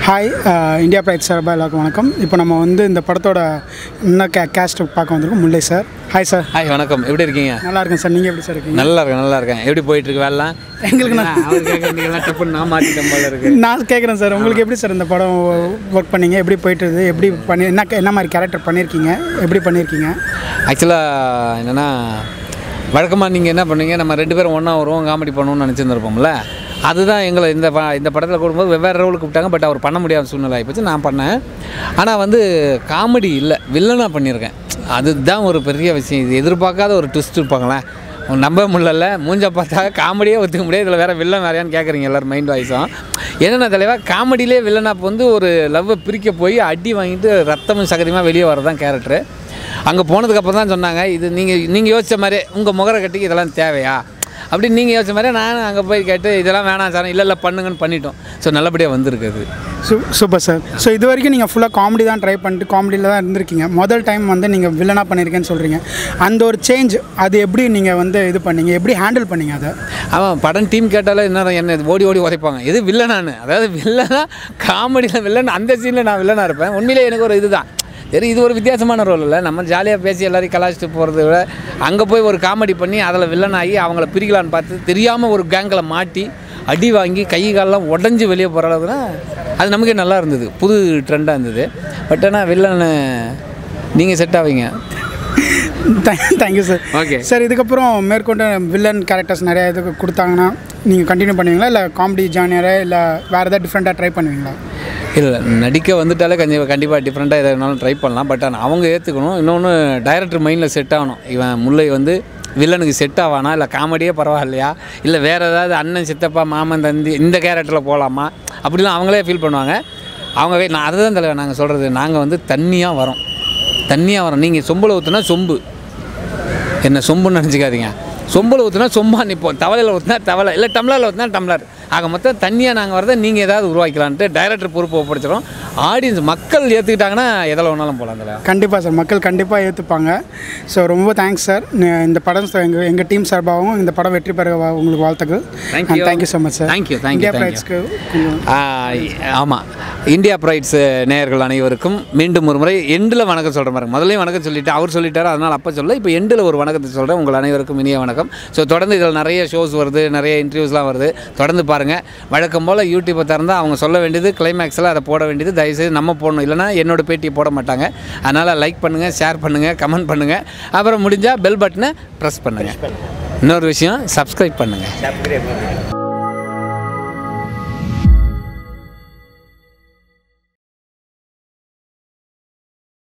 Hi India bright சார்பாக எல்லாருக்கும் வணக்கம் இப்போ நம்ம வந்து இந்த படத்தோட இன்னும் கே கேஸ்ட் பார்க்க வந்திருக்கோம் Mullai sir hi sir hi வணக்கம் எப்படி இருக்கீங்க நல்லா இருக்கேன் சார் நீங்கள் எப்படி சார் இருக்கீங்க நல்லா இருக்கேன் நல்லா இருக்கேன் எப்படி போயிட்டு இருக்கு வேலைலாம் எங்களுக்கு நான் அவர் கேட்கறதுலாம் டப்புன்னு நான் மாட்டிட்டேன் போல இருக்கு நான் கேட்குறேன் சார் உங்களுக்கு எப்படி சார் இந்த படம் ஒர்க் பண்ணீங்க எப்படி போயிட்டு இருக்குது எப்படி பண்ணி என்ன என்ன மாதிரி கேரக்டர் பண்ணியிருக்கீங்க எப்படி பண்ணியிருக்கீங்க ஆக்சுவலாக என்னென்னா வழக்கமாக நீங்கள் என்ன பண்ணீங்க நம்ம ரெண்டு பேரும் ஒன்றா வருவோம் காமெடி பண்ணுவோம்னு நினச்சிருந்துருப்போம்ல அதுதான் எங்களை இந்த ப இந்த படத்தில் கூடும்போது வெவ்வேறு ரோலுக்கு கூப்பிட்டாங்க பட் அவர் பண்ண முடியாத சூழ்நிலை ஆகிப்போச்சு நான் பண்ணேன் ஆனால் வந்து காமெடி இல்லை வில்லனாக பண்ணியிருக்கேன் அதுதான் ஒரு பெரிய விஷயம் இது எதிர்பார்க்காத ஒரு ட்விஸ்ட் இருப்பாங்களேன் நம்ப முடியல மூஞ்ச பார்த்தா காமெடியே ஒத்துக்க முடியாது இதில் வேறு வில்லன் வேறையான்னு கேட்குறீங்க எல்லோரும் மைண்ட் வாய்ஸும் என்னென்ன தலைவா காமெடியிலே வில்லனாக வந்து ஒரு லவ்வை பிரிக்க போய் அடி வாங்கிட்டு ரத்தமும் சகதியமாக வெளியே வரதான் கேரக்டரு அங்கே போனதுக்கப்புறம் தான் சொன்னாங்க இது நீங்கள் நீங்கள் யோசிச்ச மாதிரி உங்கள் முகர கட்டிக்கு இதெல்லாம் தேவையா அப்படின்னு நீங்கள் யோசிச்ச மாதிரி நான் அங்கே போய் கேட்டு இதெல்லாம் வேணாம் சார் இல்லை இல்லை பண்ணுங்கன்னு பண்ணிட்டோம் ஸோ நல்லபடியாக வந்திருக்குது சூ சூப்பர் சார் ஸோ இது வரைக்கும் நீங்கள் ஃபுல்லாக காமெடி தான் ட்ரை பண்ணிட்டு காமெடியில் தான் இருந்திருக்கீங்க முதல் டைம் வந்து நீங்கள் வில்லனாக பண்ணியிருக்கேன்னு சொல்கிறீங்க அந்த ஒரு சேஞ்ச் அது எப்படி நீங்கள் வந்து இது பண்ணீங்க எப்படி ஹேண்டில் பண்ணீங்க அதை அவன் படம் டீம் கேட்டாலே என்ன என்ன ஓடி ஓடி உதைப்பாங்க இது வில்லனானு அதாவது வில்லனா காமெடியில் வில்லன் அந்த சீனில் நான் வில்லனாக இருப்பேன் உண்மையிலே எனக்கு ஒரு இதுதான் சரி இது ஒரு வித்தியாசமான ரோல் இல்லை நம்ம ஜாலியாக பேசி எல்லாரையும் கலாச்சிட்டு போகிறத விட அங்கே போய் ஒரு காமெடி பண்ணி அதில் வில்லன் ஆகி அவங்கள பிரிக்கலான்னு பார்த்து தெரியாமல் ஒரு கேங்கில் மாட்டி அடி வாங்கி கை காலெல்லாம் உடஞ்சி வெளியே போகிற அளவுக்குனா அது நமக்கே நல்லா இருந்தது புது ட்ரெண்டாக இருந்தது பட் ஆனால் வில்லன் நீங்கள் செட் ஆவீங்க தேங்க்யூ சார் Okay. சார் இதுக்கப்புறம் மேற்கொண்டு வில்லன் கேரக்டர்ஸ் நிறைய இது கொடுத்தாங்கன்னா நீங்கள் கண்டினியூ பண்ணுவீங்களா இல்லை காமெடி ஜானியரே இல்லை வேறு ஏதாவது டிஃப்ரெண்ட்டாக ட்ரை பண்ணுவீங்களா இல்லை நடிக்க வந்துட்டாலே கொஞ்சம் கண்டிப்பாக டிஃப்ரெண்ட்டாக எதாக வேணாலும் ட்ரை பண்ணலாம் பட் ஆனால் அவங்க ஏற்றுக்கணும் இன்னொன்று டைரக்டர் மைண்டில் செட் ஆகணும் இவன் முல்லை வந்து வில்லனுக்கு செட் ஆவானா இல்லை காமெடியே பரவாயில்லையா இல்லை வேறு ஏதாவது அண்ணன் சித்தப்பா மாமன் தந்தி இந்த கேரக்டரில் போகலாமா அப்படிலாம் அவங்களே ஃபீல் பண்ணுவாங்க அவங்க வே- நான் அதுதான் தலைவர் நாங்கள் சொல்கிறது நாங்கள் வந்து தண்ணியாக வரோம் தண்ணியாக வரோம் நீங்கள் சொம்பில் ஊற்றுனா சொம்பு என்ன சொம்புன்னு நினச்சிக்காதீங்க சொம்பில் ஊற்றுனா சொம்பா நிற்போம் தவளையில் ஊற்றினா தவளை இல்லை டம்ளரில் ஊற்றினா டம்ளர் ஆக மொத்தம் தண்ணியாக நாங்கள் வரதை நீங்கள் ஏதாவது உருவாக்கலான்ட்டு டைரக்டர் பொறுப்பு ஒப்படைச்சிடும் ஆடியன்ஸ் மக்கள் ஏற்றுக்கிட்டாங்கன்னா எதில் வேணாலும் போகலாம் அதில் கண்டிப்பாக சார் மக்கள் கண்டிப்பாக ஏற்றுப்பாங்க ஸோ ரொம்ப தேங்க்ஸ் சார் இந்த படம் எங்கள் எங்கள் டீம் சார்பாகவும் இந்த படம் வெற்றி பெற வா- உங்களுக்கு வாழ்த்துக்கள் Thank you. Thank you so much sir Thank you, thank you, India thank you. பிரைட்ஸ்க்கு கொஞ்சம் ஆமாம் இந்தியா ப்ரைட்ஸ் நேயர்கள் அனைவருக்கும் மீண்டும் ஒரு முறை எண்டில் வணக்கம் சொல்கிற மாதிரி முதல்லையும் வணக்கம் சொல்லிட்டு அவர் சொல்லிட்டாரு அதனால் அப்போ சொல்ல இப்போ எண்டில் ஒரு வணக்கத்தை சொல்கிறேன் உங்கள் அனைவருக்கும் இனிய வணக்கம் ஸோ தொடர்ந்து இதில் நிறைய ஷோஸ் வருது நிறைய இன்டர்வியூஸ்லாம் வருது தொடர்ந்து பாருங்கள் வழக்கம் போல் யூடியூப்பை திறந்தால் அவங்க சொல்ல வேண்டியது கிளைமேக்ஸில் அதை போட வேண்டியது தயவுசெய்து நம்ம போடணும் இல்லைனா என்னோட பேட்டியை போட மாட்டாங்க அதனால் லைக் பண்ணுங்கள் ஷேர் பண்ணுங்கள் கமெண்ட் பண்ணுங்கள் அப்புறம் முடிஞ்சால் பெல் பட்டனை ப்ரெஸ் பண்ணுங்கள் இன்னொரு விஷயம் சப்ஸ்கிரைப் பண்ணுங்கள்